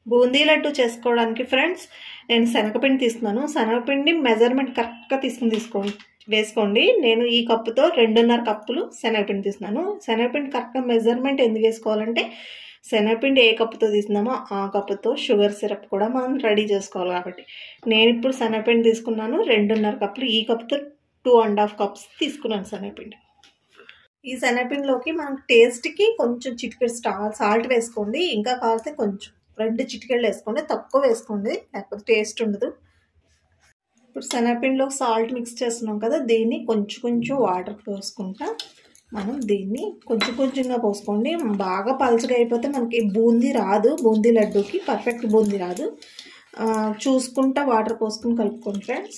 బూందీ లడ్డు చేసుకోవడానికి ఫ్రెండ్స్ నేను శనగపిండి తీసుకున్నాను శనగపిండి మెజర్మెంట్ కరెక్ట్గా తీసుకుని తీసుకోండి వేసుకోండి నేను ఈ కప్పుతో రెండున్నర కప్పులు శనగపిండి తీసుకున్నాను శనగపిండి కరెక్ట్గా మెజర్మెంట్ ఎందుకు వేసుకోవాలంటే శనగపిండి ఏ కప్పుతో తీసుకున్నామో ఆ కప్పుతో షుగర్ సిరప్ కూడా మనం రెడీ చేసుకోవాలి కాబట్టి నేను ఇప్పుడు శనగపిండి తీసుకున్నాను రెండున్నర కప్పులు ఈ కప్పుతో టూ అండ్ హాఫ్ కప్స్ తీసుకున్నాను శనగపిండి ఈ శనగపిండిలోకి మనం టేస్ట్కి కొంచెం చిటికెడు స్టా సాల్ట్ వేసుకోండి ఇంకా కావాలితే కొంచెం రెండు చిటికెళ్ళు వేసుకోండి తక్కువ వేసుకోండి లేకపోతే టేస్ట్ ఉండదు ఇప్పుడు శనగపిండిలో సాల్ట్ మిక్స్ చేస్తున్నాం కదా దీన్ని కొంచెం కొంచెం వాటర్ పోసుకుంటా మనం దీన్ని కొంచెం కొంచెంగా పోసుకోండి బాగా పలచగా అయిపోతే మనకి బూందీ రాదు బూందీ లడ్డూకి పర్ఫెక్ట్ బూందీ రాదు చూసుకుంటా వాటర్ పోసుకుని కలుపుకోండి ఫ్రెండ్స్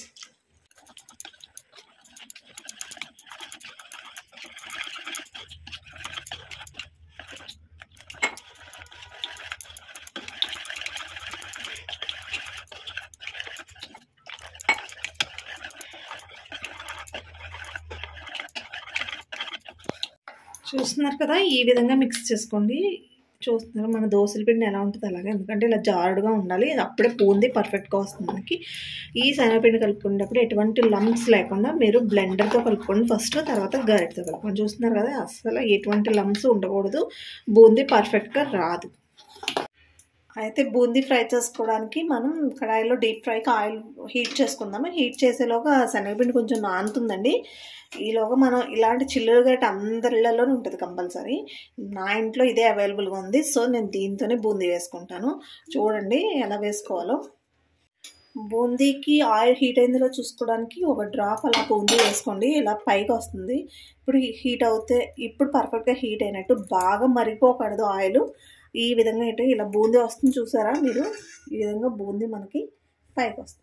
చూస్తున్నారు కదా ఈ విధంగా మిక్స్ చేసుకోండి చూస్తున్నారు మన దోశల పిండి ఎలా ఉంటుంది అలాగే ఎందుకంటే ఇలా జారుడుగా ఉండాలి అప్పుడే పూంది పర్ఫెక్ట్గా వస్తుంది మనకి ఈ శనగపిండి కలుపుకునేటప్పుడు ఎటువంటి లంప్స్ లేకుండా మీరు బ్లెండర్తో కలుపుకోండి ఫస్ట్ తర్వాత గరిటతో కలుపుకోండి చూస్తున్నారు కదా అసలు ఎటువంటి లంప్స్ ఉండకూడదు బూందీ పర్ఫెక్ట్గా రాదు అయితే బూందీ ఫ్రై చేసుకోవడానికి మనం కడాయిలో డీప్ ఫ్రైకి ఆయిల్ హీట్ చేసుకుందాము హీట్ చేసేలోగా శనగపిండి కొంచెం నానుతుందండి ఈలోగా మనం ఇలాంటి చిల్లులు గట్ట అందరిళ్ళలోనే ఉంటుంది కంపల్సరీ నా ఇంట్లో ఇదే అవైలబుల్గా ఉంది సో నేను దీంతోనే బూందీ వేసుకుంటాను చూడండి ఎలా వేసుకోవాలో బూందీకి ఆయిల్ హీట్ అయిందిలో చూసుకోవడానికి ఒక డ్రాప్ అలా బూందీ వేసుకోండి ఇలా పైకి వస్తుంది ఇప్పుడు హీట్ అవుతే ఇప్పుడు పర్ఫెక్ట్గా హీట్ అయినట్టు బాగా మరిగిపోకూడదు ఆయిల్ ఈ విధంగా అయితే ఇలా బూందీ వస్తుంది చూసారా మీరు ఈ విధంగా బూందీ మనకి పైకి వస్తుంది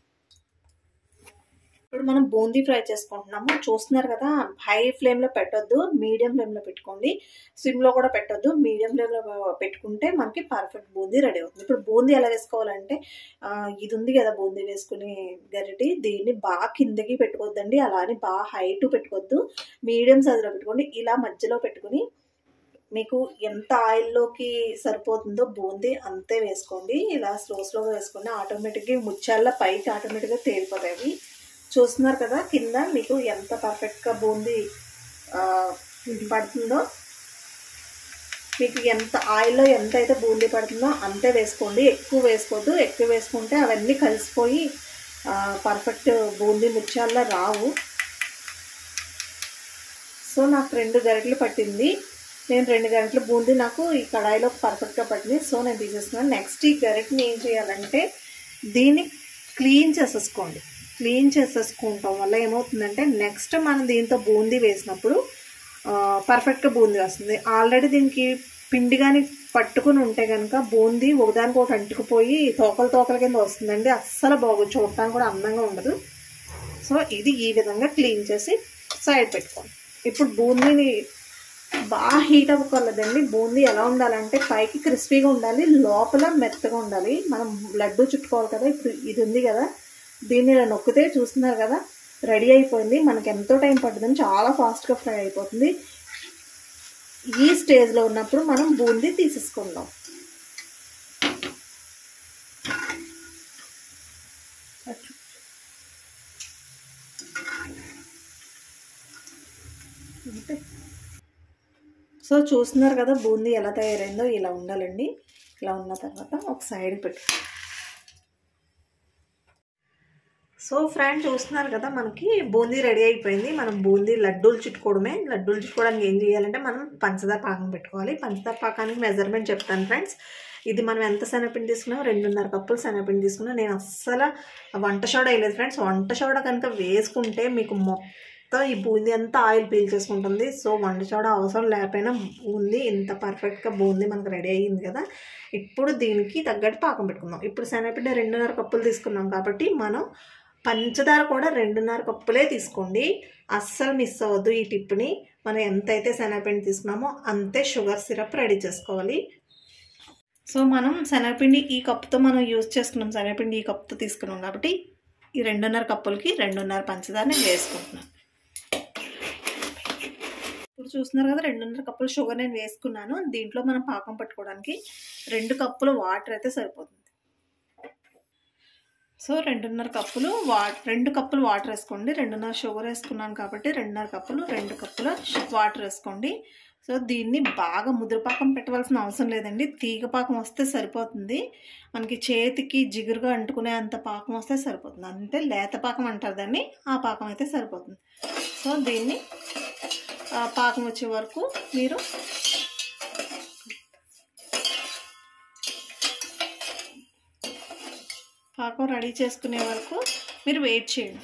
ఇప్పుడు మనం బూందీ ఫ్రై చేసుకుంటున్నాము చూస్తున్నారు కదా హై ఫ్లేమ్లో పెట్టొద్దు మీడియం ఫ్లేమ్లో పెట్టుకోండి సిమ్లో కూడా పెట్టొద్దు మీడియం ఫ్లేమ్లో పెట్టుకుంటే మనకి పర్ఫెక్ట్ బూందీ రెడీ అవుతుంది ఇప్పుడు బూందీ ఎలా వేసుకోవాలంటే ఇది ఉంది కదా బూందీ వేసుకునే గరిటి దీన్ని బాగా కిందకి పెట్టుకోవద్దండి అలా అని బాగా హైట్ పెట్టుకోవద్దు మీడియం సైజులో పెట్టుకోండి ఇలా మధ్యలో పెట్టుకుని మీకు ఎంత ఆయిల్లోకి సరిపోతుందో బూందీ అంతే వేసుకోండి ఇలా స్లో స్లోగా వేసుకోండి ఆటోమేటిక్గా ముత్యాల పైకి ఆటోమేటిక్గా తేలిపోతాయి చూస్తున్నారు కదా కింద మీకు ఎంత పర్ఫెక్ట్గా బూందీ పడుతుందో మీకు ఎంత ఆయిల్లో ఎంత అయితే బూందీ పడుతుందో అంతే వేసుకోండి ఎక్కువ వేసుకోవద్దు ఎక్కువ వేసుకుంటే అవన్నీ కలిసిపోయి పర్ఫెక్ట్ బూందీ ముత్యాల్లో రావు సో నాకు రెండు గరిటలు పట్టింది నేను రెండు గంటల బూందీ నాకు ఈ కడాయిలో పర్ఫెక్ట్గా పట్టింది సో నేను తీసేస్తున్నాను నెక్స్ట్ ఈ గరిటని ఏం చేయాలంటే దీన్ని క్లీన్ చేసేసుకోండి క్లీన్ చేసేసుకుంటాం వల్ల ఏమవుతుందంటే నెక్స్ట్ మనం దీంతో బూందీ వేసినప్పుడు పర్ఫెక్ట్గా బూందీ వస్తుంది ఆల్రెడీ దీనికి పిండి కానీ పట్టుకుని ఉంటే కనుక బూందీ ఒకదానికి ఒకటి అంటుకుపోయి తోకల తోకల కింద వస్తుందండి అస్సలు బాగోదు చూడటానికి కూడా అందంగా ఉండదు సో ఇది ఈ విధంగా క్లీన్ చేసి సైడ్ పెట్టుకోండి ఇప్పుడు బూందీని బాగా హీట్ అవ్వకూడదండి బూందీ ఎలా ఉండాలంటే పైకి క్రిస్పీగా ఉండాలి లోపల మెత్తగా ఉండాలి మనం లడ్డు చుట్టుకోవాలి కదా ఇప్పుడు ఇది ఉంది కదా దీన్ని ఇలా నొక్కితే చూస్తున్నారు కదా రెడీ అయిపోయింది మనకి ఎంతో టైం పడుతుందని చాలా ఫాస్ట్గా ఫ్రై అయిపోతుంది ఈ స్టేజ్లో ఉన్నప్పుడు మనం బూందీ తీసేసుకుందాం సో చూస్తున్నారు కదా బూందీ ఎలా తయారైందో ఇలా ఉండాలండి ఇలా ఉన్న తర్వాత ఒక సైడ్ పెట్టు సో ఫ్రెండ్ చూస్తున్నారు కదా మనకి బూందీ రెడీ అయిపోయింది మనం బూందీ లడ్డూలు చుట్టుకోవడమే లడ్డూలు చుట్టుకోవడానికి ఏం చేయాలంటే మనం పంచదార పాకం పెట్టుకోవాలి పంచదార పాకానికి మెజర్మెంట్ చెప్తాను ఫ్రెండ్స్ ఇది మనం ఎంత శనగపిండి తీసుకున్నాం రెండున్నర కప్పులు శనగపిండి తీసుకున్నాం నేను అస్సలు వంట సోడా వేయలేదు ఫ్రెండ్స్ వంట సోడా కనుక వేసుకుంటే మీకు మొత్తం ఈ బూందీ అంతా ఆయిల్ పీల్ చేసుకుంటుంది సో వంట సోడా అవసరం లేకపోయినా బూందీ ఇంత పర్ఫెక్ట్గా బూందీ మనకు రెడీ అయ్యింది కదా ఇప్పుడు దీనికి తగ్గట్టు పాకం పెట్టుకుందాం ఇప్పుడు శనగపిండి రెండున్నర కప్పులు తీసుకున్నాం కాబట్టి మనం పంచదార కూడా రెండున్నర కప్పులే తీసుకోండి అస్సలు మిస్ అవ్వద్దు ఈ టిప్ని మనం ఎంతైతే శనగపిండి తీసుకున్నామో అంతే షుగర్ సిరప్ రెడీ చేసుకోవాలి సో మనం శనగపిండి ఈ కప్పుతో మనం యూజ్ చేసుకున్నాం శనగపిండి ఈ కప్పుతో తీసుకున్నాం కాబట్టి ఈ రెండున్నర కప్పులకి రెండున్నర పంచదార నేను వేసుకుంటున్నాను ఇప్పుడు చూస్తున్నారు కదా రెండున్నర కప్పులు షుగర్ నేను వేసుకున్నాను దీంట్లో మనం పాకం పట్టుకోవడానికి రెండు కప్పులు వాటర్ అయితే సరిపోతుంది సో రెండున్నర కప్పులు వా రెండు కప్పులు వాటర్ వేసుకోండి రెండున్నర షుగర్ వేసుకున్నాను కాబట్టి రెండున్నర కప్పులు రెండు కప్పుల వాటర్ వేసుకోండి సో దీన్ని బాగా ముద్రపాకం పెట్టవలసిన అవసరం లేదండి తీగ పాకం వస్తే సరిపోతుంది మనకి చేతికి జిగురుగా అంటుకునే అంత పాకం వస్తే సరిపోతుంది అంతే లేత పాకం అంటారు దాన్ని ఆ పాకం అయితే సరిపోతుంది సో దీన్ని పాకం వచ్చే వరకు మీరు పాకం రెడీ చేసుకునే వరకు మీరు వెయిట్ చేయండి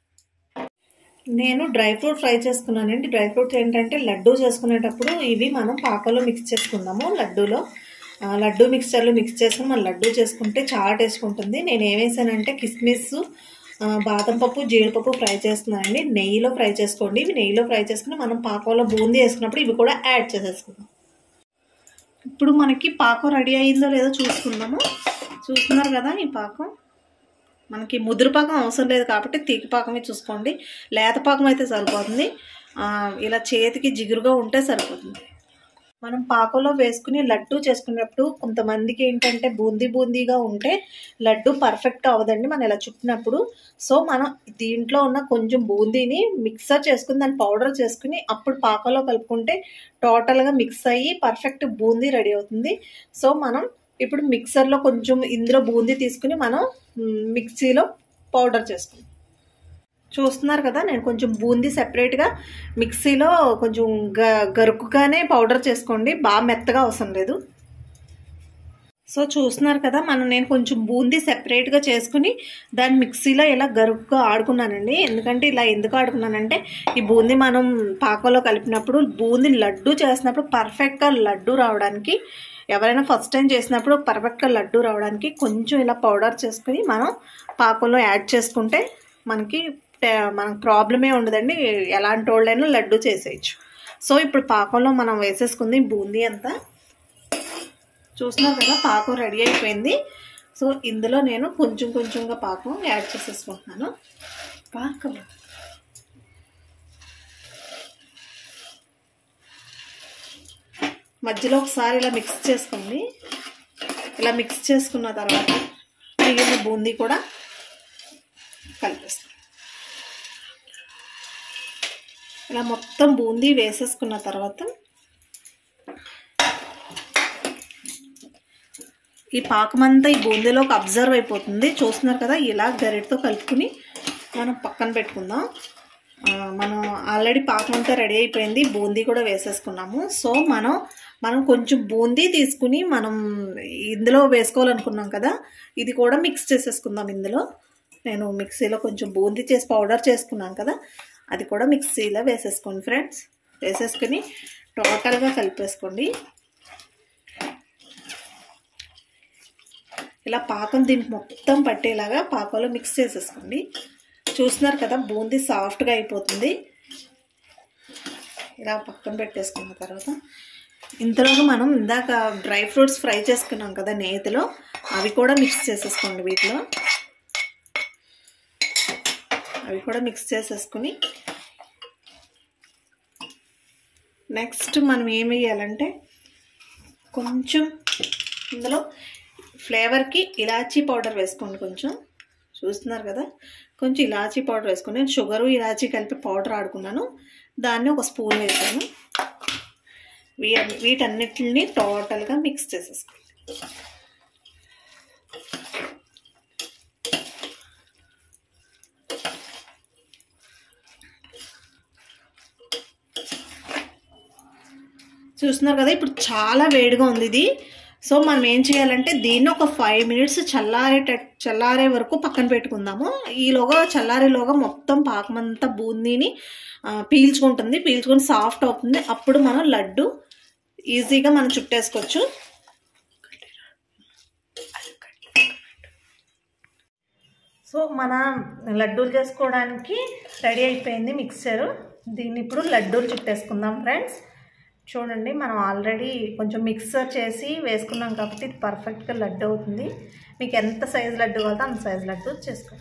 నేను డ్రై ఫ్రూట్ ఫ్రై చేసుకున్నానండి డ్రై ఫ్రూట్స్ ఏంటంటే లడ్డూ చేసుకునేటప్పుడు ఇవి మనం పాకంలో మిక్స్ చేసుకుందాము లడ్డూలో లడ్డూ మిక్స్చర్లో మిక్స్ చేసుకుని మనం లడ్డూ చేసుకుంటే చాలా టేస్ట్ ఉంటుంది నేను ఏం వేసానంటే కిస్మిస్ బాదం పప్పు జీడిపప్పు ఫ్రై చేస్తున్నానండి నెయ్యిలో ఫ్రై చేసుకోండి ఇవి నెయ్యిలో ఫ్రై చేసుకుని మనం పాకంలో బూందీ వేసుకున్నప్పుడు ఇవి కూడా యాడ్ చేసేసుకుందాం ఇప్పుడు మనకి పాకం రెడీ అయిందో లేదో చూసుకుందాము చూస్తున్నారు కదా ఈ పాకం మనకి ముదురు పాకం అవసరం లేదు కాబట్టి తీపి పాకమే చూసుకోండి లేత పాకం అయితే సరిపోతుంది ఇలా చేతికి జిగురుగా ఉంటే సరిపోతుంది మనం పాకంలో వేసుకుని లడ్డు చేసుకునేటప్పుడు కొంతమందికి ఏంటంటే బూందీ బూందీగా ఉంటే లడ్డు పర్ఫెక్ట్ అవ్వదండి మనం ఇలా చుట్టినప్పుడు సో మనం దీంట్లో ఉన్న కొంచెం బూందీని మిక్సర్ చేసుకుని దాన్ని పౌడర్ చేసుకుని అప్పుడు పాకంలో కలుపుకుంటే టోటల్గా మిక్స్ అయ్యి పర్ఫెక్ట్ బూందీ రెడీ అవుతుంది సో మనం ఇప్పుడు మిక్సర్లో కొంచెం ఇందులో బూందీ తీసుకుని మనం మిక్సీలో పౌడర్ చేసుకుందాం చూస్తున్నారు కదా నేను కొంచెం బూందీ సెపరేట్గా మిక్సీలో కొంచెం గ గరుకుగానే పౌడర్ చేసుకోండి బాగా మెత్తగా అవసరం లేదు సో చూస్తున్నారు కదా మనం నేను కొంచెం బూందీ సెపరేట్గా చేసుకుని దాన్ని మిక్సీలో ఇలా గరుకుగా ఆడుకున్నానండి ఎందుకంటే ఇలా ఎందుకు ఆడుకున్నానంటే ఈ బూందీ మనం పాకంలో కలిపినప్పుడు బూందీ లడ్డు చేసినప్పుడు పర్ఫెక్ట్గా లడ్డు రావడానికి ఎవరైనా ఫస్ట్ టైం చేసినప్పుడు పర్ఫెక్ట్గా లడ్డు రావడానికి కొంచెం ఇలా పౌడర్ చేసుకుని మనం పాకంలో యాడ్ చేసుకుంటే మనకి మనకు ప్రాబ్లమే ఉండదండి ఎలాంటి వాళ్ళైనా లడ్డు చేసేయచ్చు సో ఇప్పుడు పాకంలో మనం వేసేసుకుంది బూందీ అంతా చూస్తున్నారు కదా పాకం రెడీ అయిపోయింది సో ఇందులో నేను కొంచెం కొంచెంగా పాకం యాడ్ చేసేసుకుంటున్నాను పాకం మధ్యలో ఒకసారి ఇలా మిక్స్ చేసుకోండి ఇలా మిక్స్ చేసుకున్న తర్వాత మిగిలిన బూందీ కూడా కలిపేస్తాం ఇలా మొత్తం బూందీ వేసేసుకున్న తర్వాత ఈ పాకమంతా ఈ బూందీలోకి అబ్జర్వ్ అయిపోతుంది చూస్తున్నారు కదా ఇలా గరిటతో కలుపుకుని మనం పక్కన పెట్టుకుందాం మనం ఆల్రెడీ పాకం అంతా రెడీ అయిపోయింది బూందీ కూడా వేసేసుకున్నాము సో మనం మనం కొంచెం బూందీ తీసుకుని మనం ఇందులో వేసుకోవాలనుకున్నాం కదా ఇది కూడా మిక్స్ చేసేసుకుందాం ఇందులో నేను మిక్సీలో కొంచెం బూందీ చేసి పౌడర్ చేసుకున్నాను కదా అది కూడా మిక్సీలో వేసేసుకోండి ఫ్రెండ్స్ వేసేసుకుని టోటల్గా కలిపేసుకోండి ఇలా పాకం దీనికి మొత్తం పట్టేలాగా పాకంలో మిక్స్ చేసేసుకోండి చూస్తున్నారు కదా బూందీ సాఫ్ట్గా అయిపోతుంది ఇలా పక్కన పెట్టేసుకున్న తర్వాత ఇంతలోగా మనం ఇందాక డ్రై ఫ్రూట్స్ ఫ్రై చేసుకున్నాం కదా నేతిలో అవి కూడా మిక్స్ చేసేసుకోండి వీటిలో అవి కూడా మిక్స్ చేసేసుకుని నెక్స్ట్ మనం ఏం వేయాలంటే కొంచెం ఇందులో ఫ్లేవర్కి ఇలాచీ పౌడర్ వేసుకోండి కొంచెం చూస్తున్నారు కదా కొంచెం ఇలాచీ పౌడర్ వేసుకుని నేను షుగరు ఇలాచీ కలిపి పౌడర్ ఆడుకున్నాను దాన్ని ఒక స్పూన్ వేసాను వీ వీటన్నిటిని టోటల్గా మిక్స్ చేసేసుకోండి చూస్తున్నారు కదా ఇప్పుడు చాలా వేడిగా ఉంది ఇది సో మనం ఏం చేయాలంటే దీన్ని ఒక ఫైవ్ మినిట్స్ చల్లారే చల్లారే వరకు పక్కన పెట్టుకుందాము ఈలోగా చల్లారేలోగా మొత్తం పాకమంతా బూందీని పీల్చుకుంటుంది పీల్చుకొని సాఫ్ట్ అవుతుంది అప్పుడు మనం లడ్డు ఈజీగా మనం చుట్టేసుకోవచ్చు సో మన లడ్డూలు చేసుకోవడానికి రెడీ అయిపోయింది మిక్సర్ దీన్ని ఇప్పుడు లడ్డూలు చుట్టేసుకుందాం ఫ్రెండ్స్ చూడండి మనం ఆల్రెడీ కొంచెం మిక్సర్ చేసి వేసుకున్నాం కాబట్టి ఇది పర్ఫెక్ట్గా లడ్డు అవుతుంది మీకు ఎంత సైజు లడ్డు కావాలో అంత సైజు లడ్డు చేసుకోండి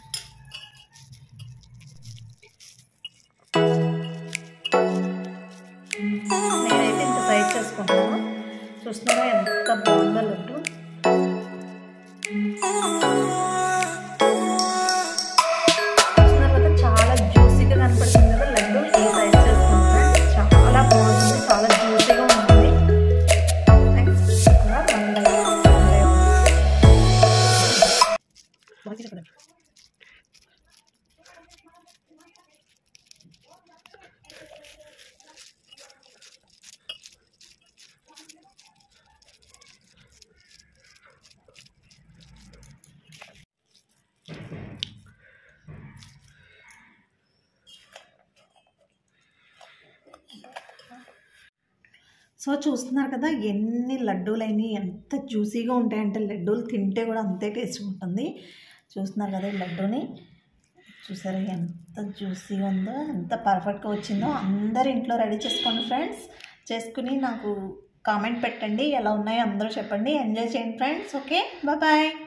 నేనైతే ఇంత సైజ్ చేసుకుంటాను చూస్తున్నారా ఎంత బాగుందో లడ్డు సో చూస్తున్నారు కదా ఎన్ని లడ్డూలైనవి ఎంత జ్యూసీగా ఉంటాయంటే లడ్డూలు తింటే కూడా అంతే టేస్ట్ ఉంటుంది చూస్తున్నారు కదా ఈ లడ్డూని చూసారా ఎంత జ్యూసీగా ఉందో ఎంత పర్ఫెక్ట్గా వచ్చిందో అందరు ఇంట్లో రెడీ చేసుకోండి ఫ్రెండ్స్ చేసుకుని నాకు కామెంట్ పెట్టండి ఎలా ఉన్నాయో అందరూ చెప్పండి ఎంజాయ్ చేయండి ఫ్రెండ్స్ ఓకే బాయ్